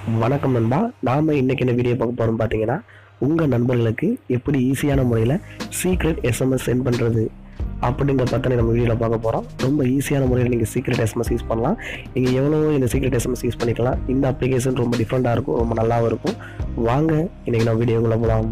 வணக்கம் நண்பா நாம் இன்றைக்கி என்ன வீடியோ பார்க்க போகிறோம் பார்த்தீங்கன்னா உங்கள் நண்பர்களுக்கு எப்படி ஈஸியான முறையில் சீக்ரெட் எஸ்எம்எஸ் சென்ட் பண்ணுறது அப்படிங்கிற பற்றி நம்ம வீடியோவில் பார்க்க போகிறோம் ரொம்ப ஈஸியான முறையில் நீங்கள் சீக்ரெட் எஸ்எம்எஸ் யூஸ் பண்ணலாம் நீங்கள் எவ்வளோ இந்த சீக்ரெட் எஸ்எம்எஸ் யூஸ் பண்ணிக்கலாம் இந்த அப்ளிகேஷன் ரொம்ப டிஃப்ரெண்ட்டாக இருக்கும் ரொம்ப நல்லாவும் இருக்கும் வாங்க இன்றைக்கி நம்ம வீடியோக்குள்ளே போகலாம்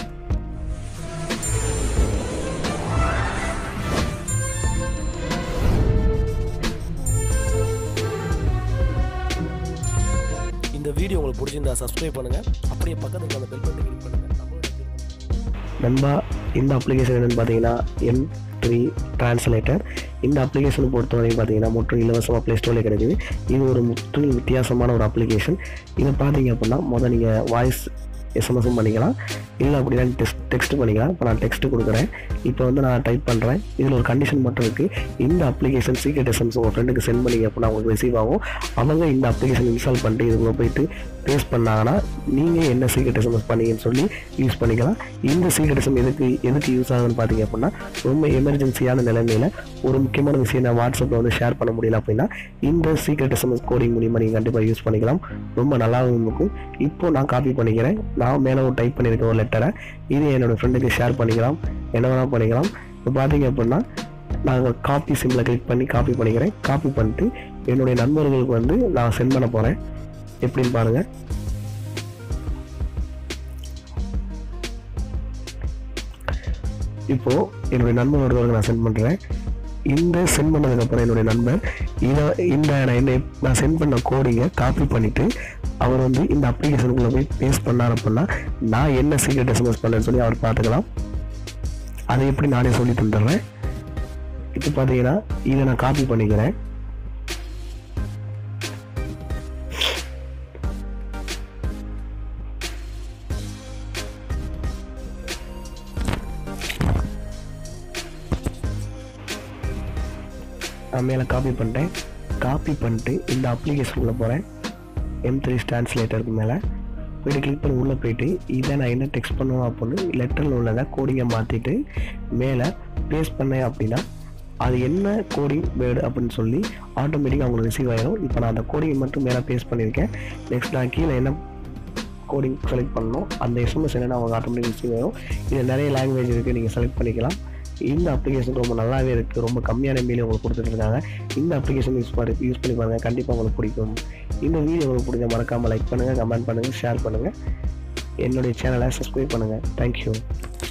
இந்த வீடியோ உங்களுக்கு பிடிச்சிருந்தா சப்ஸ்கிரைப் பண்ணுங்கள் அப்படியே பக்கத்தில் அந்த பெல் பட்டனை கிளிக் பண்ணுங்கள் நம்மளோட நண்பா இந்த அப்ளிகேஷன் என்னென்னு பார்த்தீங்கன்னா எம் த்ரீ டிரான்ஸ்லேட்டர் இந்த அப்ளிகேஷன் பொறுத்தவரைக்கும் பார்த்தீங்கன்னா முற்றும் இலவசமாக ப்ளே ஸ்டோரில் கிடைக்குது இது ஒரு முற்றிலும் வித்தியாசமான ஒரு அப்ளிகேஷன் இதை பார்த்தீங்க அப்படின்னா முதல் நீங்கள் வாய்ஸ் எஸ்எம்எஸும் பண்ணிக்கலாம் இல்லை அப்படின்னா டெக்ஸ்ட் டெக்ஸ்ட் பண்ணிக்கலாம் இப்போ நான் டெக்ஸ்ட் கொடுக்குறேன் இப்போ வந்து நான் டைப் பண்ணுறேன் இதில் ஒரு கண்டிஷன் மட்டும் இருக்குது இந்த அப்ளிகேஷன் சீக்ரெட் எஸ்எம்எஸ் உங்கள் ஃப்ரெண்டுக்கு சென்ட் பண்ணிங்க அப்படின்னா உங்களுக்கு ரிசீவ் ஆகும் அவங்க இந்த அப்ளிகேஷன் இன்ஸ்டால் பண்ணிட்டு இதுக்குள்ள போயிட்டு பேஸ்ட் பண்ணாங்கன்னா நீங்கள் என்ன சீக்ரெட் எஸ்எம்எஸ் பண்ணீங்கன்னு சொல்லி யூஸ் பண்ணிக்கலாம் இந்த சீக்ரெட் எஸ்எம் எதுக்கு எதுக்கு யூஸ் ஆகுதுன்னு பார்த்தீங்க அப்படின்னா ரொம்ப எமர்ஜென்சியான நிலைமையில் ஒரு முக்கியமான விஷயம் நான் வாட்ஸ்அப்பில் வந்து ஷேர் பண்ண முடியல அப்படின்னா இந்த சீக்ரெட் எஸ்எம்எஸ் கோடிங் மூலியமாக நீங்கள் கண்டிப்பாக யூஸ் பண்ணிக்கலாம் ரொம்ப நல்லாவும் இருக்கும் இப்போ நான் காப்பி பண்ணிக்கிறேன் நான் மேலே ஒரு டைப் பண்ணியிருக்க ஒரு லெட்டரை இது என்னோடய ஃப்ரெண்டுக்கு ஷேர் பண்ணிக்கலாம் என்ன வேணால் பண்ணிக்கலாம் இப்போ பார்த்தீங்க அப்படின்னா நாங்கள் காப்பி சிம்மில் கிளிக் பண்ணி காப்பி பண்ணிக்கிறேன் காப்பி பண்ணிட்டு என்னுடைய நண்பர்களுக்கு வந்து நான் சென்ட் பண்ண போகிறேன் எப்படின்னு பாருங்கள் இப்போது என்னுடைய நண்பர்களுக்கு நான் சென்ட் பண்ணுறேன் இந்த சென்ட் பண்ணதுக்கப்புறம் என்னுடைய நண்பர் இதை இந்த நான் என்ன நான் சென்ட் பண்ண கோடிங்கை காப்பி பண்ணிவிட்டு அவர் வந்து இந்த அப்ளிகேஷனுக்குள்ளே போய் பேஸ்ட் பண்ணார் அப்படின்னா நான் என்ன சீக்ரெட் எஸ்எம்எஸ் பண்ணேன்னு சொல்லி அவர் பார்த்துக்கலாம் அதை எப்படி நானே சொல்லி தந்துடுறேன் இப்போ பார்த்தீங்கன்னா இதை நான் காப்பி பண்ணிக்கிறேன் நான் மேலே காப்பி பண்ணிட்டேன் காப்பி பண்ணிட்டு இந்த அப்ளிகேஷனுக்குள்ளே போகிறேன் எம் த்ரீ டிரான்ஸ்லேட்டருக்கு மேலே போயிட்டு கிளிக் பண்ணி உள்ளே போயிட்டு இதை நான் என்ன டெக்ஸ்ட் பண்ணணும் அப்படின்னு லெட்டரில் உள்ளதை கோடிங்கை மாற்றிட்டு மேலே பேஸ்ட் பண்ணேன் அப்படின்னா அது என்ன கோடிங் வேர்டு அப்படின்னு சொல்லி ஆட்டோமேட்டிக்காக அவங்களுக்கு ரிசீவ் ஆயிடும் இப்போ நான் அந்த கோடிங்கை மட்டும் மேலே பேஸ்ட் பண்ணியிருக்கேன் நெக்ஸ்ட் நான் கீழே என்ன கோடிங் செலக்ட் பண்ணணும் அந்த எஸ்எம்எஸ் என்னென்ன அவங்க ஆட்டோமேட்டிக் ரிசீவ் ஆகும் இதில் நிறைய லாங்குவேஜ் இருக்குது நீங்கள் செலக்ட் பண்ணிக்கலாம் இந்த அப்ளிகேஷன் ரொம்ப நல்லாவே இருக்குது ரொம்ப கம்மியான மீலே உங்களுக்கு கொடுத்துட்டு இருக்காங்க இந்த அப்ளிகேஷன் யூஸ் பண்ணி யூஸ் பண்ணி பாருங்கள் கண்டிப்பாக உங்களுக்கு பிடிக்கும் இந்த வீடியோ உங்களுக்கு பிடிச்ச மறக்காமல் லைக் பண்ணுங்கள் கமெண்ட் பண்ணுங்கள் ஷேர் பண்ணுங்கள் என்னுடைய சேனலை சப்ஸ்கிரைப் பண்ணுங்கள் தேங்க்யூ